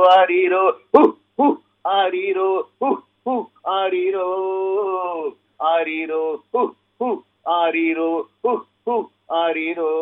ஆரீரோ ஹு ஹு ஆரீரோ ஹு ஹு ஆரீரோ ஆரீரோ ஹு ஹு ஆரீரோ ஹு ஹு ஆரீரோ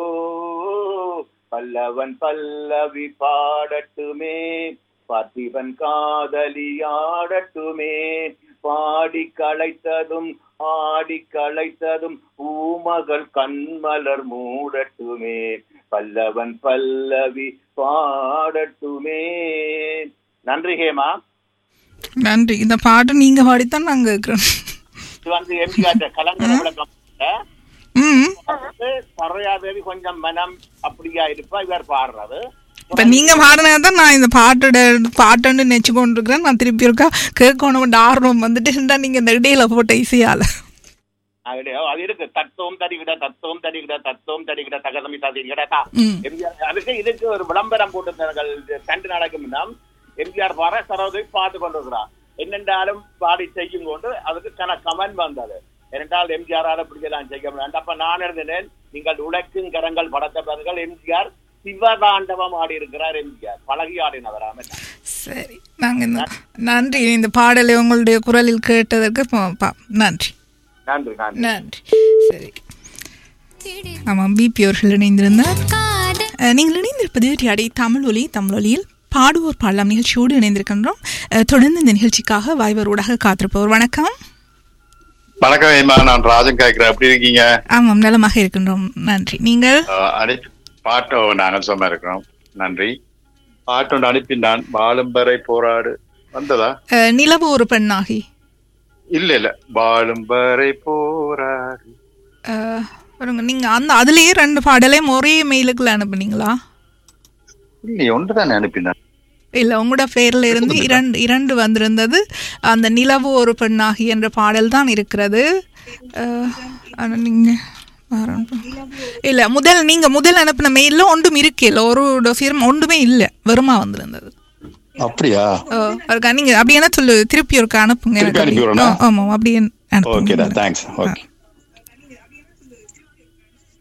பல்லவன் பல்லவி பாடட்டுமே பார்த்திபன் காதலியாடட்டுமே பாடி களைத்ததும் ஆடி களைத்ததும் பூமகள் கண்மலர் மூடட்டுமே பல்லவன் பல்லவி பாடட்டுமே நன்றி ஹேமா நன்றி இந்த பாட்டு நீங்க பாடித்தான் நாங்க இருக்கிறோம் இது வந்து எம்ஜிஆர் கலங்கர விளக்கம் ம் சரையாதேவி கொஞ்சம் மனம் அப்படியா இருப்பா இவர் பாடுறது இப்ப நீங்க பாடினதான் நான் இந்த பாட்டோட பாட்டுன்னு நினைச்சு கொண்டிருக்கிறேன் நான் திருப்பி இருக்கா கேட்கணும் ஆர்வம் வந்துட்டு நீங்க இந்த இடையில போட்ட இசையால அது அது இருக்கு தத்துவம் தடிகிட தத்துவம் தடிகிட தத்துவம் தடிகிட தகதமி தடிகிட தா ம். எம்ஜிஆர் அதுக்கு இதுக்கு ஒரு விளம்பரம் போட்டிருந்தார்கள் ரெண்டு நாளைக்கு முன்னம் எம்ஜிஆர் வர சரோதை பார்த்து கொண்டிருக்கிறார் என்னென்றாலும் பாடி செய்யும் கொண்டு அதுக்கு கன கமெண்ட் வந்தது ஏனென்றால் எம்ஜிஆரால் இப்படியெல்லாம் செய்ய முடியாது அப்ப நான் இருந்தேன் நீங்கள் உழைக்கும் கரங்கள் படத்தை பாருங்கள் எம்ஜிஆர் சிவதாண்டவம் ஆடி இருக்கிறார் எம்ஜிஆர் பழகி ஆடினவராம சரி நாங்க இந்த நன்றி இந்த பாடலை உங்களுடைய குரலில் கேட்டதற்கு ப- ப- நன்றி நன்றி நன்றி நன்றி சரி ஆமாம் பிபி அவர்கள் இணைந்திருந்தார் அஹ், நீங்கள் இணைந்திருப்பது டியாடி தமிழ் ஒலி தமிழ் ஒலியில் பாடுவோர் பாடலாம் நிகழ்ச்சியோடு இணைந்திருக்கின்றோம் அஹ், தொடர்ந்து இந்த நிகழ்ச்சிக்காக வாய்வரோடாக காத்திருப்பவர் வணக்கம் வணக்கம் ஏமா நான் ராஜன் கேட்கிறேன் எப்படி இருக்கீங்க ஆமாம் நலமாக இருக்கின்றோம் நன்றி நீங்கள் அஹ், அனுப்பி பாட்டோ நாங்கள் சும்மா இருக்கிறோம் நன்றி பாட்டோண்டு அனுப்பி நான் வாழும் வரை போராடு வந்ததா அஹ், நிலவு ஒரு பெண்ணாகி இல்ல இல்ல வாழும் வரை போராடு அஹ், பாருங்க நீங்க அந்த அதுலயே ரெண்டு பாடலையும் ஒரே மெயிலுக்குள்ள அனுப்புனீங்களா இல்லையே ஒன்றுதானே அனுப்பினேன் இல்ல உங்களோட பேர்ல இருந்து இரண்டு இரண்டு வந்திருந்தது அந்த நிலவு ஒரு பெண்ணாகி என்ற பாடல் தான் இருக்கிறது அஹ், ஆனா நீங்க வேற ஒன்றும். இல்ல முதல் நீங்க முதல் அனுப்பின மெயில்ல ஒன்றும் இருக்கே ஒரு டொசியரும் ஒன்றுமே இல்ல வெறுமா வந்திருந்தது அப்படியா அஹ், ஒருக்கா நீங்க அப்படி என்ன சொல்லு திருப்பி ஒருக்கா அனுப்புங்க திருப்பி எனக்கு அனுப்பி அப்படி. விடணும்? ஆ, ஆமா அப்படி ஓகேடா அனுப்புங்க தேங்க்ஸ் ஓகே